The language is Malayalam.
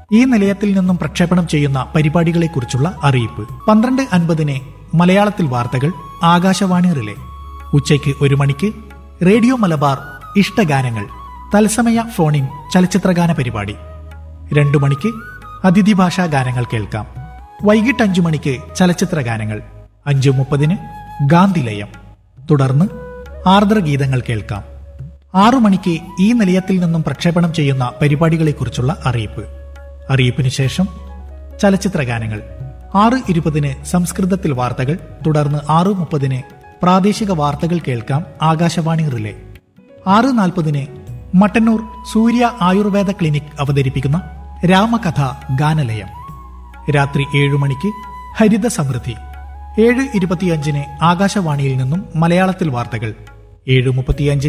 ഈ നിലയത്തിൽ നിന്നും പ്രക്ഷേപണം ചെയ്യുന്ന പരിപാടികളെക്കുറിച്ചുള്ള അറിയിപ്പ് പന്ത്രണ്ട് അൻപതിന് മലയാളത്തിൽ വാർത്തകൾ ആകാശവാണി റിലേ ഉച്ചയ്ക്ക് ഒരു മണിക്ക് റേഡിയോ മലബാർ ഇഷ്ടഗാനങ്ങൾ തത്സമയ ഫോണിൻ ചലച്ചിത്രഗാന പരിപാടി രണ്ടു മണിക്ക് അതിഥി ഭാഷാ ഗാനങ്ങൾ കേൾക്കാം വൈകിട്ട് അഞ്ചു മണിക്ക് ചലച്ചിത്ര ഗാനങ്ങൾ അഞ്ചു മുപ്പതിന് ഗാന്ധിലയം തുടർന്ന് ആർദ്രഗീതങ്ങൾ കേൾക്കാം ആറു മണിക്ക് ഈ നിലയത്തിൽ നിന്നും പ്രക്ഷേപണം ചെയ്യുന്ന പരിപാടികളെക്കുറിച്ചുള്ള അറിയിപ്പ് അറിയിപ്പിന് ശേഷം ചലച്ചിത്ര ഗാനങ്ങൾ ആറ് ഇരുപതിന് സംസ്കൃതത്തിൽ വാർത്തകൾ തുടർന്ന് ആറ് മുപ്പതിന് പ്രാദേശിക വാർത്തകൾ കേൾക്കാം ആകാശവാണി റിലേ ആറ് നാൽപ്പതിന് മട്ടന്നൂർ സൂര്യ ആയുർവേദ ക്ലിനിക് അവതരിപ്പിക്കുന്ന രാമകഥ ഗാനലയം രാത്രി ഏഴു മണിക്ക് ഹരിത സമൃദ്ധി ഏഴ് ഇരുപത്തിയഞ്ചിന് ആകാശവാണിയിൽ നിന്നും മലയാളത്തിൽ വാർത്തകൾ ഏഴ് മുപ്പത്തിയഞ്ചിന്